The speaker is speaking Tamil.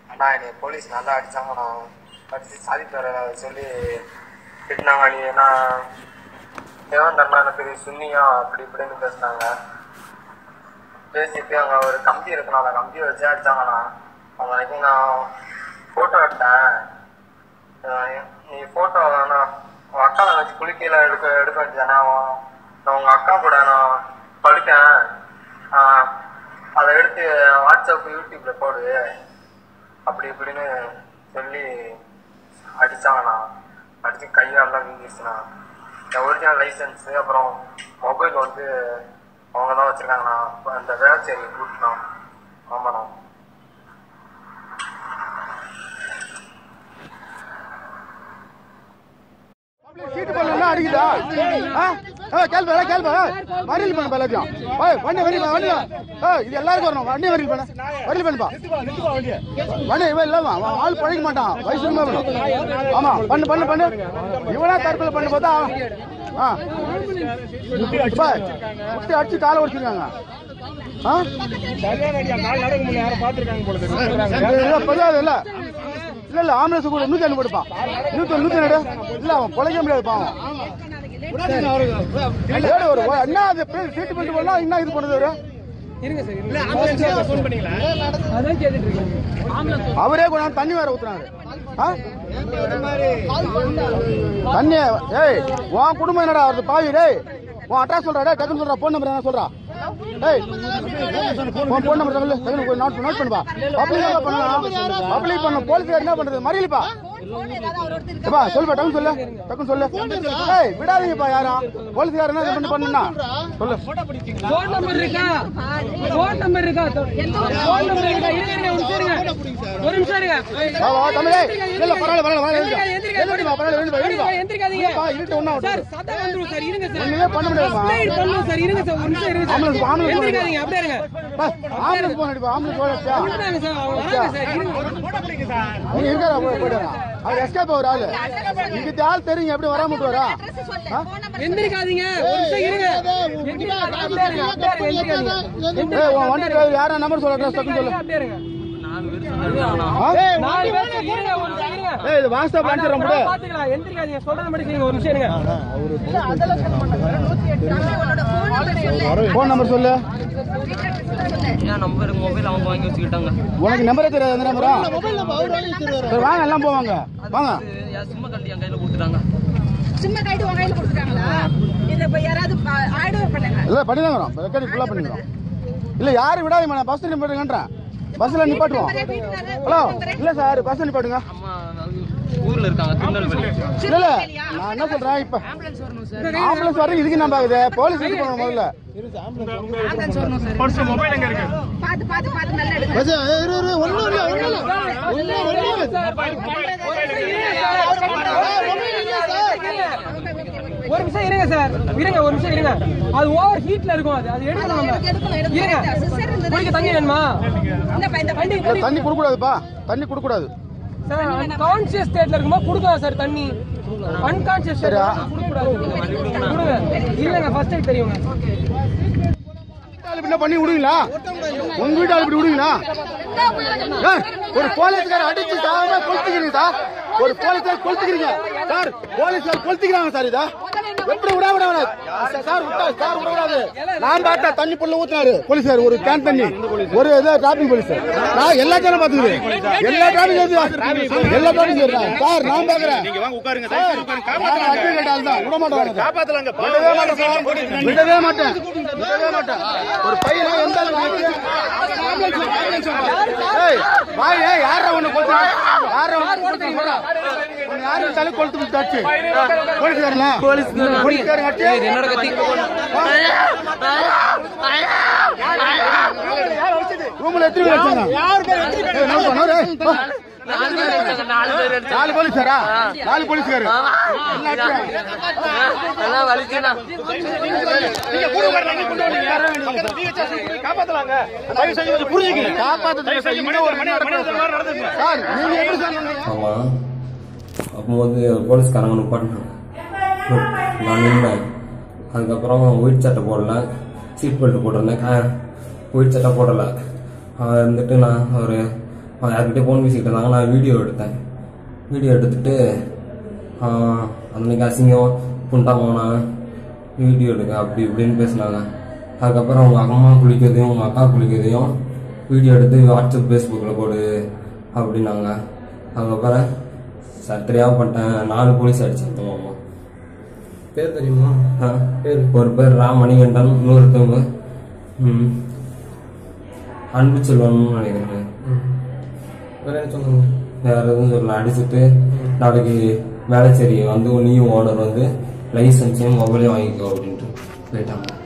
அண்ணா என்னை போலீஸ் நல்லா அடிச்சாங்கண்ணா அடிச்சு சாதி பேர சொல்லி திட்டினாங்க நீ நான் தேவன் தர்மா எனக்கு சுன்னியா அப்படி இப்படின்னு பேசினாங்க பேசிட்டு அங்கே ஒரு கம்பி இருக்குண்ணா அந்த கம்பியை வச்சு அடிச்சாங்கண்ணா அவங்க அன்னைக்கு நான் ஃபோட்டோ எடுத்தேன் அஹ் நீ ஃபோட்டோ நான் உன் அக்கா வச்சு குளிக்கையில் எடுக்க எடுக்க வேண்டியதானே அவன் நான் உங்கள் அக்கா கூட நான் படுத்தேன் ஆஹ் அதை எடுத்து வாட்ஸ்அப் யூடியூப்ல போடு அப்படி இப்படின்னு சொல்லி அடிச்சாங்கண்ணா அடிச்சு கையாலாம் வீங்கிடுச்சுண்ணா என் ஒரிஜினல் லைசன்ஸ் அப்புறம் மொபைல் வந்து அவங்க தான் வச்சிருக்காங்கண்ணா அப்ப அந்த வேளச்சேரி கூட்டினா ஆமாண்ணா சீட்டு போடல அடிக்குதா ஆ? ஏய், கேள்வி ஏய், கேள்வி ஏய், வரியில் பண்ணு எல்லாத்தையும் ஏய், வண்டி வரி வண்டி ஏய், இது எல்லாருக்கும் வரணும் வண்டி வரியில் பண்ணு வரியில் பண்ணுப்பா வண்டி இவன் இல்லாம அவன் ஆள் பழக மாட்டான் வயசு இருந்தா வேணும் ஆமா பண்ணு பண்ணு பண்ணு இவனா தற்கொலை பண்ணு பார்த்தா ஆ இப்ப, முட்டி அடிச்சு காலை உடிச்சிருக்காங்க ஆ இல்ல பதாது இல்ல இல்ல இல்ல ஆம்புலன்ஸ் கூட நூத்தி ஐம்பது கொடுப்பான் நூத்தி நூத்தி ரெண்டு இல்ல அவன் பொழைக்க முடியாது பாவம் ஏடு ஒரு ஒரு- என்ன அது பேர் சீட்டு பெல்ட் போடலாம் என்ன இது பண்ணுது அவரு அவரே கொண்டாந்து தண்ணி வேற ஊத்துறாரு ஆ? தண்ணி ஏய் உன் குடும்பம் என்னடா வருது பாவி டேய் உன் அட்ரஸ் சொல்றா டேய் டக்குன்னு சொல்றா போன் நம்பர் என்ன சொல்றா டேய் உன் போன் நம்பர் சொல்லு டக்குன்னு நோட் நோட் பண்ணுப்பா பப்ளிக் பண்ணலாம் பப்ளிக் பண்ண போலீஸ் என்ன பண்றது மறியலப்பா எப்பா சொல்லுப்பா டக்குன்னு சொல்லு டக்குன்னு சொல்லு ஏய் விடாதீங்கப்பா யாரும் போலீஸ்காரர் என்ன பண்ணி பண்ணுனா சொல்லு போன் நம்பர் இருக்கா போன் நம்பர் இருக்கா போன் நம்பர் இருக்கா இருங்க இருங்க ஒரு நிமிஷம் இருங்க ஒரு நிமிஷம் இருங்க வா வா தமிழே இல்ல இல்ல பரவாயில்ல பரவாயில்ல பரவாயில்ல எந்திரிக்காதீங்க, எழுந்திருப்பா பரவாயில்ல எழுந்திருப்பா எழுந்திருப்பா எந்திரிக்காதீங்க இல்லப்பா, இருட்டு ஒண்ணா சார் விட்டு சத்தம் வந்துரும் சார் இருங்க சார் ஒண்ணுமே பண்ண முடியாதுப்பா. First aid பண்ணணும் சார் இருங்க சார் ஒரு நிமிஷம் இருங்க சார் ஆம்புலன்ஸ் ஆம்புலன்ஸ் எந்திரிக்காதீங்க அப்படியே இருங்க ஆம்புலன்ஸ் போன் அடிப்பா ஆம்புலன்ஸ் போடச்சா இந்தாங்க சார் அவங்க வராங்க சார் இருங்க நீங்க இருக்காரா போய் போயிடுறா அவர் எஸ்கேப் ஒரு ஆளு இங்க ஆள் தெரியுங்க எப்படி வராம விட்டுவாரா எந்திரிக்காதீங்க ஒரு நிமிஷம் இருங்க எந்திரிக்காதீங்க, அப்படியே இருங்க அப்படியே இருங்க எந்திரிக்காதீங்க ஏய் உன் வண்டி டிரைவர் யாரா நம்பர் சொல்ல அட்ரஸ் டக்குன்னு சொல்லு அப்படியே இருங்க ஆ? நாலு பேர் சார், இருங்க ஒரு நிமிஷம் இருங்க ஏய் இது வாட்ஸ்அப் அனுப்பிச்சிடறேன் அப்புறம் முடி பாத்துக்கலாம் எந்திரிக்காதீங்க சொல்றது மட்டும் செய்யுங்க ஒரு நிமிஷம் இருங்க போன் நம்பர் சொல்லு என் நம்பர் மொபைல் அவங்க வாங்கி வச்சுக்கிட்டாங்க உனக்கு நம்பரே தெரியாது எந்த நம்பரா சரி வாங்க எல்லாம் போவாங்க வாங்க என் சும்மா கண்டி என் கையில கொடுத்துட்டாங்க சும்மா கைட்டு உங்க கையில கொடுத்துட்டாங்களா இதை இப்ப யாராவது ஆய்வு பண்ணுங்க இல்ல பண்ணிதாங்கிறோம் ரெக்கார்டிங் ஃபுல்லா பண்ணிக்கிறோம் இல்ல யாரும் விடாதீங்க நான் பஸ் நிப்பாட்டுங்கன்றேன் பஸ்ல நிப்பாட்டுவோம் ஹலோ இல்ல சார் பஸ் நிப்பாட்டுங்க அம்மா அது ஊர்ல இருக்காங்க திருநெல்வேலி இல்ல இல்ல நான் என்ன சொல்றேன் இப்ப ஆம்புலன்ஸ் வர இதுக்கு நம்ம ஆகுது போலீஸ் இது பண்ணணும் முதல்ல பாத்து பாத்து பாத்து நல்லா எடுங்க ஒரு நிமிஷம் இருங்க சார் இருங்க ஒரு நிமிஷம் இருங்க அது ஓவர் ஹீட்ல இருக்கும் அது அது எடுக்கணும் நம்ம எடுக்கணும், எடுக்கணும். இருங்க சிஸ்டர் இருந்தது. குடிக்க தண்ணி வேணுமா இந்தப்பா, இந்த வண்டி இல்ல, தண்ணி கொடுக்க கூடாதுப்பா தண்ணி கொடுக்க கூடாது சார் கான்சியஸ் ஸ்டேட்ல இருக்கும்போது கொடுக்கலாம் சார் தண்ணி அன்கான்சியஸ் ஸ்டேட்ல கொடுக்க கூடாது கொடுங்க இல்லங்க ஃபர்ஸ்ட் எய்ட் தெரியுங்க வீட்டாளு இப்படி பண்ணி விடுவீங்களா உங்க வீட்டாளு இப்படி விடுவீங்களா ஏய், ஒரு போலீஸ்கார அடிச்சு சாம கொளுத்துக்கிறீங்க சார் ஒரு போலீஸ்கார் கொளுத்துக்கிறீங்க சார் போலீஸ்கார் கொளுத்துக்கிறாங்க சார் இத எப்படி விட விட விடாது சார் விட்டா சார் விட விடாது நான் பார்த்தா தண்ணி புள்ள ஊத்துனாரு போலீஸ்கார் ஒரு கேன் தண்ணி ஒரு இது டிராபிக் போலீஸ் நான் எல்லா சேனல் பாத்துக்குது எல்லா டிராபிக் எல்லா டிராபிக் சார் நான் பாக்குறேன் நீங்க வாங்க உட்காருங்க சார், நான் advocate ஆள் தான். விட மாட்டேன் காப்பாத்தலாங்க விடவே மாட்டேன் சார். விடவே மாட்டேன் விடவே மாட்டேன் ஒரு பையனா எந்த அளவுக்கு ஏய் வாய் ஏய் யாரா உன்னை கொல்றா யாரா உன்னை கொல்றா சொல்றா உன்னை யாரு தலை கொளுத்து விட்டாச்சு போலீஸ்காரனா போலீஸ் போலீஸ்காரங்க அட்டி என்னோட கத்தி ரூம்ல எத்தனை பேர் வச்சாங்க யார் பேர் நோட் பண்ணு ஏய், போ. நாலு பேர் அடிச்சாங்க, நாலு பேர் அடிச்சாங்க. நாலு போலீஸ்காரா நாலு போலீஸ்காரு ஆமா. என்ன ஆச்சு? எல்லாம் வலிச்சுண்ணா. நீங்க கூட வரலாம் நீங்க கொண்டு வரீங்க பக்கத்துல VHS போய் காப்பாத்தலாங்க தயவு செஞ்சு கொஞ்சம் புரிஞ்சுக்கங்க காப்பாத்துறது தயவு செஞ்சு இங்க ஒரு மனித மனித மனித மாதிரி நடந்துங்க சார் நீங்க எப்படி சார் சொன்னீங்க? ஆமாம் அப்போது போலீஸ்காரங்க நிப்பாட்டினாங்க நான் நின்றேன் அதுக்கப்புறம் ஒயிட் சட்டை போடல சீட் பெல்ட் போட்டிருந்தேன் கா- ஒயிட் சட்டை போடலை அவர் இருந்துட்டு நான் அவர் அவங்க யார்கிட்டயே ஃபோன் பேசிக்கிட்டு இருந்தாங்க நான் வீடியோ எடுத்தேன் வீடியோ எடுத்துட்டு ஆஹ், அன்னைக்கு அசிங்கம் புண்டாமோனா வீடியோ எடுக்க அப்படி இப்படின்னு பேசினாங்க அதுக்கப்புறம் அவங்க அம்மா குளிக்கிறதையும் அவங்க அக்கா குளிக்கிறதையும் வீடியோ எடுத்து வாட்ஸ்அப் ஃபேஸ்புக்கில் போடு அப்படின்னாங்க அதுக்கப்புறம் சத்திரியாக பண்ணிட்டேன் நாலு போலீஸ் அடிச்சாங்க அம்மா பேர் தெரியுமா ஆ, ஒரு பேர் ரா மணிகண்டன் இன்னொருத்தவங்க ம், அன்பு செல்வன் நினைக்கிறேன் வேற என்ன சொன்னாங்க வேற எதுவும் சொல்லல அடிச்சுட்டு நாளைக்கு வேலைச்சேரி வந்து நீயும் ஓனர் வந்து லைசன்ஸையும் மொபைலையும் வாங்கிக்கோ அப்படின்ட்டு போயிட்டாங்க